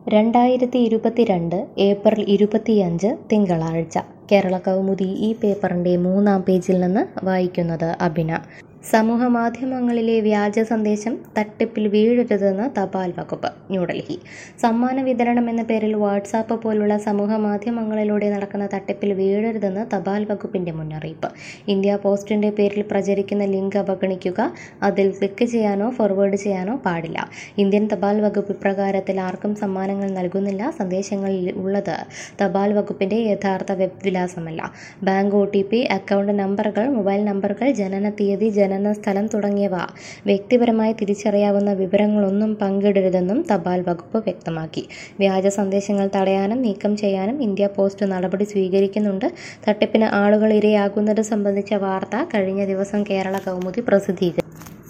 രണ്ടായിരത്തി ഇരുപത്തിരണ്ട് ഏപ്രിൽ ഇരുപത്തിയഞ്ച് തിങ്കളാഴ്ച കേരള കൗമുദി ഈ പേപ്പറിൻ്റെ മൂന്നാം പേജിൽ നിന്ന് വായിക്കുന്നത് അബിന സമൂഹമാധ്യമങ്ങളിലെ വ്യാജ സന്ദേശം തട്ടിപ്പിൽ വീഴരുതെന്ന് തപാൽ വകുപ്പ് ന്യൂഡൽഹി സമ്മാന വിതരണം എന്ന പേരിൽ വാട്സാപ്പ് പോലുള്ള സമൂഹ മാധ്യമങ്ങളിലൂടെ നടക്കുന്ന തട്ടിപ്പിൽ വീഴരുതെന്ന് തപാൽ വകുപ്പിന്റെ മുന്നറിയിപ്പ് ഇന്ത്യ പോസ്റ്റിന്റെ പേരിൽ പ്രചരിക്കുന്ന ലിങ്ക് അവഗണിക്കുക അതിൽ ക്ലിക്ക് ചെയ്യാനോ ഫോർവേഡ് ചെയ്യാനോ പാടില്ല ഇന്ത്യൻ തപാൽ വകുപ്പ് ഇപ്രകാരത്തിൽ ആർക്കും സമ്മാനങ്ങൾ നൽകുന്നില്ല സന്ദേശങ്ങളിൽ ഉള്ളത് തപാൽ വകുപ്പിന്റെ യഥാർത്ഥ വെബ് വിലാസമല്ല bank O T P account നമ്പറുകൾ മൊബൈൽ നമ്പറുകൾ ജനന തീയതി ജനന സ്ഥലം തുടങ്ങിയവ വ്യക്തിപരമായി തിരിച്ചറിയാവുന്ന വിവരങ്ങളൊന്നും പങ്കിടരുതെന്നും തപാൽ വകുപ്പ് വ്യക്തമാക്കി വ്യാജ സന്ദേശങ്ങൾ തടയാനും നീക്കം ചെയ്യാനും ഇന്ത്യ പോസ്റ്റ് നടപടി സ്വീകരിക്കുന്നുണ്ട് തട്ടിപ്പിന് ആളുകൾ ഇരയാകുന്നത് സംബന്ധിച്ച വാർത്ത കഴിഞ്ഞ ദിവസം കേരള കൗമുദി പ്രസിദ്ധീകരിച്ചു